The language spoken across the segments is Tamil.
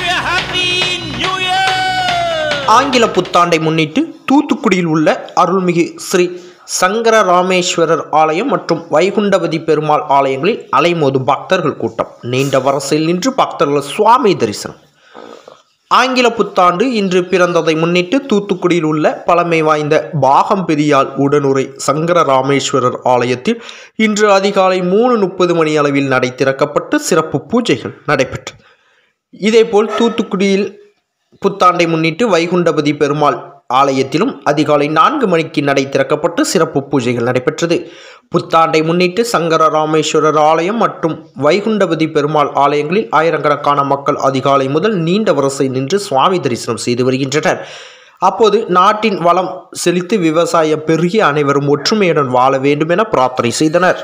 you a happy new year! ஆங்கில புத்தாண்டை முன்னிட்டு தூத்துக்குடியில் உள்ள அருள்மிகு ஸ்ரீ சங்கர ராமேஸ்வரர் ஆலயம் மற்றும் வைகுண்டபதி பெருமாள் ஆலயங்களில் அலைமோதும் பக்தர்கள் கூட்டம் நீண்ட வரிசையில் நின்று பக்தர்கள் சுவாமி தரிசனம் ஆங்கில புத்தாண்டு இன்று பிறந்ததை முன்னிட்டு தூத்துக்குடியில் உள்ள பழமை வாய்ந்த பாகம் பெரியாள் உடனுரை சங்கர ராமேஸ்வரர் ஆலயத்தில் இன்று அதிகாலை மூணு முப்பது மணி அளவில் நடை திறக்கப்பட்டு சிறப்பு பூஜைகள் நடைபெற்றது இதேபோல் தூத்துக்குடியில் புத்தாண்டை முன்னிட்டு வைகுண்டபதி பெருமாள் ஆலயத்திலும் அதிகாலை நான்கு மணிக்கு நடை திறக்கப்பட்டு சிறப்பு பூஜைகள் நடைபெற்றது புத்தாண்டை முன்னிட்டு சங்கர ராமேஸ்வரர் ஆலயம் மற்றும் வைகுண்டபதி பெருமாள் ஆலயங்களில் ஆயிரக்கணக்கான மக்கள் அதிகாலை முதல் நீண்ட வரிசை நின்று சுவாமி தரிசனம் செய்து வருகின்றனர் அப்போது நாட்டின் வளம் செழித்து விவசாயம் பெருகி அனைவரும் ஒற்றுமையுடன் வாழ வேண்டும் என பிரார்த்தனை செய்தனர்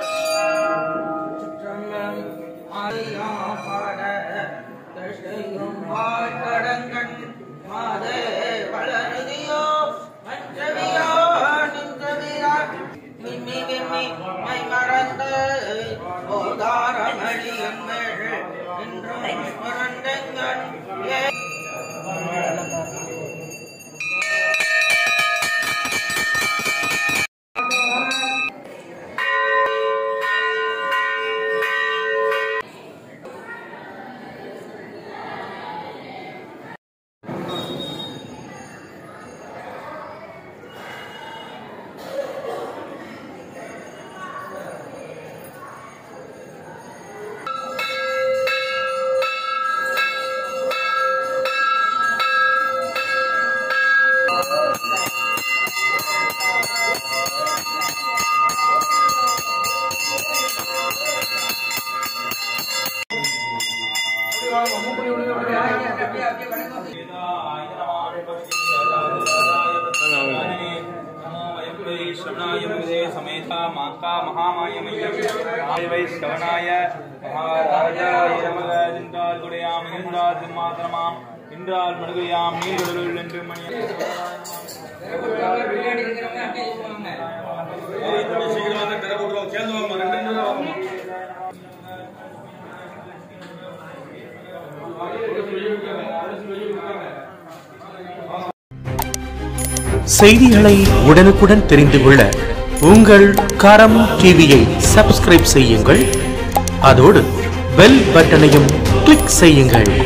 சமேதா மாங்கா மகாமாய வைஷ்ணவனாய மகாராஜாய நமக என்றால் குடையாம் இருந்தால் திருமாத்திரமாம் என்றால் மடுகையாம் நீர்கடலுள் என்று மணி செய்திகளை உடனுக்குடன் தெரிந்து கொள்ள உங்கள் கரம் டிவியை சப்ஸ்கிரைப் செய்யுங்கள் அதோடு பெல் பட்டனையும் கிளிக் செய்யுங்கள்